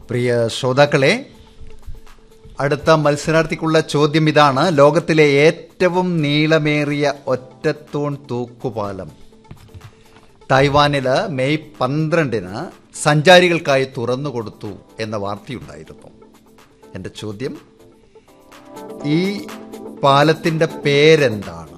പ്രിയ ശ്രോതാക്കളെ അടുത്ത മത്സരാർത്ഥിക്കുള്ള ചോദ്യം ഇതാണ് ലോകത്തിലെ ഏറ്റവും നീളമേറിയ ഒറ്റത്തൂൺ തൂക്കുപാലം തായ്വാനില് മെയ് പന്ത്രണ്ടിന് സഞ്ചാരികൾക്കായി തുറന്നു കൊടുത്തു എന്ന വാർത്തയുണ്ടായിരുന്നു എൻ്റെ ചോദ്യം ഈ പാലത്തിൻ്റെ പേരെന്താണ്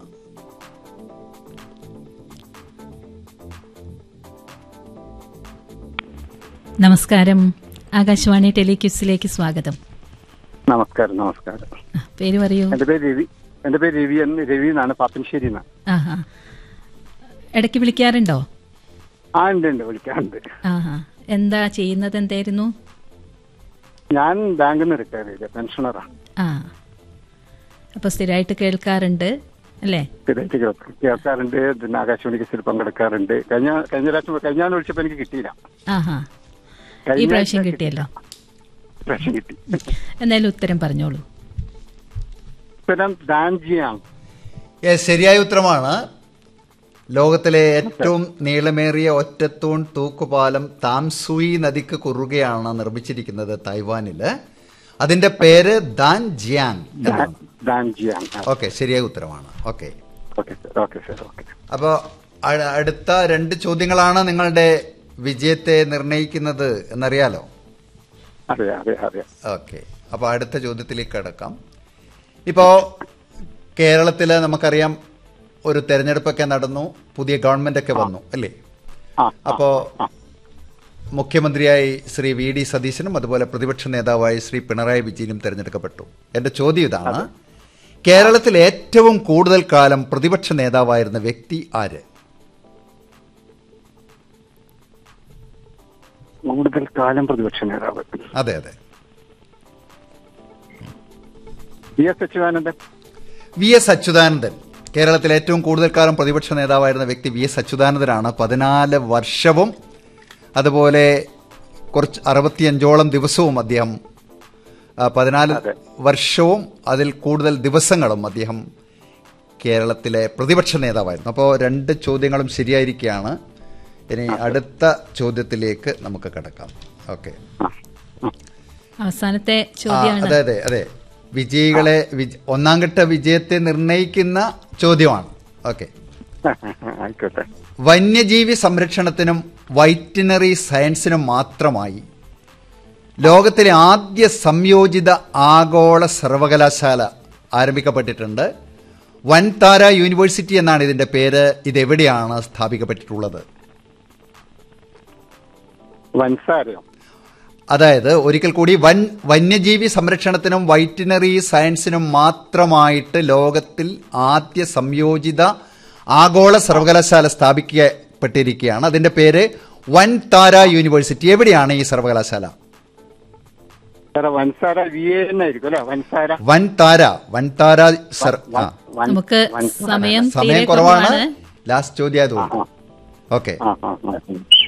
നമസ്കാരം ആകാശവാണി ടെലിക്യൂസിലേക്ക് സ്വാഗതം നമസ്കാരം നമസ്കാരം ആ, പേര് പറയൂ എന്റെ പേര് രവി എന്റെ പേര് രവി എന്ന് രവി എന്നാണ് പാപ്പൻശ്ശേരി എന്നാ ആഹാ ഇടയ്ക്ക് വിളിക്കാറുണ്ടോ ആ ഉണ്ട് ഉണ്ട് വിളിക്കാറുണ്ട് ആഹാ എന്താ ചെയ്യുന്നത് എന്തായിരുന്നു ഞാൻ ബാങ്കിൽ നിന്ന് റിട്ടയർ ചെയ്ത പെൻഷനറാ ആ അപ്പോൾ സ്ഥിരമായിട്ട് കേൾക്കാറുണ്ട് അല്ലേ സ്ഥിരമായിട്ട് കേൾക്കും കേൾക്കാറുണ്ട് പിന്നെ ആകാശവാണി കേസിൽ പങ്കെടുക്കാറുണ്ട് കഴിഞ്ഞ കഴിഞ്ഞ പ്രാവശ്യം കഴിഞ്ഞ ആൾ വിളിച്ചപ്പോ എനിക്ക് കിട്ടിയില്ല ആഹാ ഈ കഴിഞ്ഞ പ്രാവശ്യം ആഴ്ച കിട്ടിയല്ലോ പ്രാവശ്യം കിട്ടി എന്തായാലും ഉത്തരം പറഞ്ഞോളൂ ഉത്തരം ദാൻജിയാണ് ഏ, ശരിയായ ഉത്തരമാണ് ലോകത്തിലെ ഏറ്റവും നീളമേറിയ ഒറ്റത്തൂൺ തൂക്കുപാലം താംസുയി നദിക്ക് കുറുകെയാണ് നിർമ്മിച്ചിരിക്കുന്നത് തായ്വാനില് അതിന്റെ പേര് ദാൻ ജിയാങ് എന്നാണ് ദാൻജിയാണ് ഓക്കെ ശരിയായ ഉത്തരമാണ് okay okay sir okay sir okay അപ്പോൾ അടുത്ത രണ്ട് ചോദ്യങ്ങളാണ് നിങ്ങളുടെ വിജയത്തെ നിർണയിക്കുന്നത് എന്നറിയാലോ അറിയാം അറിയാം അറിയാം ഓക്കെ അപ്പോൾ അടുത്ത ചോദ്യത്തിലേക്ക് കിടക്കാം ഇപ്പോൾ കേരളത്തിൽ നമുക്കറിയാം ഒരു തെരഞ്ഞെടുപ്പൊക്കെ നടന്നു പുതിയ ഗവൺമെന്റ് ഒക്കെ വന്നു അല്ലേ ആ അപ്പോൾ മുഖ്യമന്ത്രിയായി ശ്രീ വി ഡി സതീശനും അതുപോലെ പ്രതിപക്ഷ നേതാവായി ശ്രീ പിണറായി വിജയനും തെരഞ്ഞെടുക്കപ്പെട്ടു എൻ്റെ ചോദ്യം ഇതാണ് കേരളത്തിൽ ഏറ്റവും കൂടുതൽ കാലം പ്രതിപക്ഷ നേതാവായിരുന്ന വ്യക്തി ആര് കൂടുതൽ കാലം പ്രതിപക്ഷ നേതാവ് അതെ അതെ V S Achuthanandan V S Achuthanandan കേരളത്തിൽ ഏറ്റവും കൂടുതൽ കാലം പ്രതിപക്ഷ നേതാവായിരുന്ന വ്യക്തി വി എസ് അച്യുതാനന്ദനാണ് പതിനാല് വർഷവും അതുപോലെ കുറച്ച് അറുപത്തിയഞ്ചോളം ദിവസവും അദ്ദേഹം ആ, പതിനാല് അതെ. വർഷവും അതിൽ കൂടുതൽ ദിവസങ്ങളും അദ്ദേഹം കേരളത്തിലെ പ്രതിപക്ഷ നേതാവായിരുന്നു അപ്പോൾ രണ്ട് ചോദ്യങ്ങളും ശരിയായിരിക്കുകയാണ് ഇനി അടുത്ത ചോദ്യത്തിലേക്ക് നമുക്ക് കിടക്കാം ഓക്കെ ആ ആ. അവസാനത്തെ ആ, ചോദ്യമാണ് അതെ അതെ അതെ വിജയികളെ വിജ- ഒന്നാം ഘട്ട വിജയത്തെ നിർണയിക്കുന്ന ചോദ്യമാണ് ഓക്കെ ആയിക്കോട്ടെ വന്യജീവി സംരക്ഷണത്തിനും വൈറ്റിനറി സയൻസിനും മാത്രമായി ലോകത്തിലെ ആദ്യ സംയോജിത ആഗോള സർവകലാശാല ആരംഭിക്കപ്പെട്ടിട്ടുണ്ട് വൻതാര യൂണിവേഴ്സിറ്റി എന്നാണ് ഇതിന്റെ പേര് ഇതെവിടെയാണ് സ്ഥാപിക്കപ്പെട്ടിട്ടുള്ളത് വൻസാരയോ അതായത് ഒരിക്കൽ കൂടി വൻ വന്യജീവി സംരക്ഷണത്തിനും വൈറ്റിനറി സയൻസിനും മാത്രമായിട്ട് ലോകത്തിൽ ആദ്യ സംയോജിത ആഗോള സർവകലാശാല സ്ഥാപിക്കപ്പെട്ടിരിക്കുകയാണ് അതിന്റെ പേര് വൻ താര യൂണിവേഴ്സിറ്റി എവിടെയാണ് ഈ സർവകലാശാല സാറേ വൻസാര വി എ എന്നായിരിക്കും അല്ലെ വൻസാര വൻ താര വൻ താര സർ- ആ, വൻ- നമുക്ക് വൻസാര. സമയം സമയം തീരെ കുറവാണ് കുറവാണ് ലാസ്റ്റ് ചോദ്യം ആയതുകൊണ്ട് ഓക്കെ ആ ആ ആ.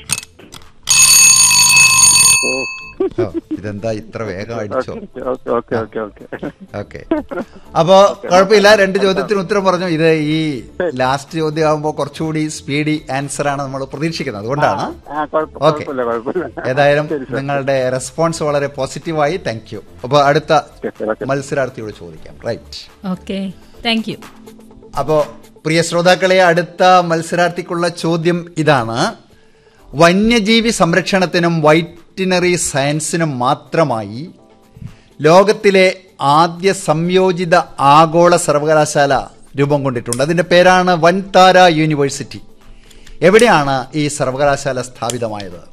ഓ ഓ, ഇതെന്താ ഇത്ര വേഗം അടിച്ചോ okay okay okay okay okay അപ്പോ കുഴപ്പമില്ല രണ്ട് ചോദ്യത്തിന് ഉത്തരം പറഞ്ഞു ഇത് ഈ ലാസ്റ്റ് ചോദ്യം ആകുമ്പോൾ കുറച്ചുകൂടി സ്പീഡി ആൻസർ ആണ് നമ്മൾ പ്രതീക്ഷിക്കുന്നത് അതുകൊണ്ടാണ് ആ കുഴപ്പ- ഓക്കെ കുഴപ്പമില്ല കുഴപ്പമില്ല ഏതായാലും ശരി, സർ. നിങ്ങളുടെ റെസ്പോൺസ് വളരെ പോസിറ്റീവായി താങ്ക് യു അപ്പൊ അടുത്ത ഓക്കെ, സർ, ഓക്കെ. മത്സരാർത്ഥിയോട് ചോദിക്കാം റൈറ്റ് ഓക്കെ താങ്ക് യു അപ്പോ പ്രിയ ശ്രോതാക്കളെ അടുത്ത മത്സരാർത്ഥിക്കുള്ള ചോദ്യം ഇതാണ് വന്യജീവി സംരക്ഷണത്തിനും വൈറ്റിനറി സയൻസിനും മാത്രമായി ലോകത്തിലെ ആദ്യ സംയോജിത ആഗോള സർവകലാശാല രൂപം കൊണ്ടിട്ടുണ്ട് അതിന്റെ പേരാണ് വൻതാര യൂണിവേഴ്സിറ്റി എവിടെയാണ് ഈ സർവകലാശാല സ്ഥാപിതമായത്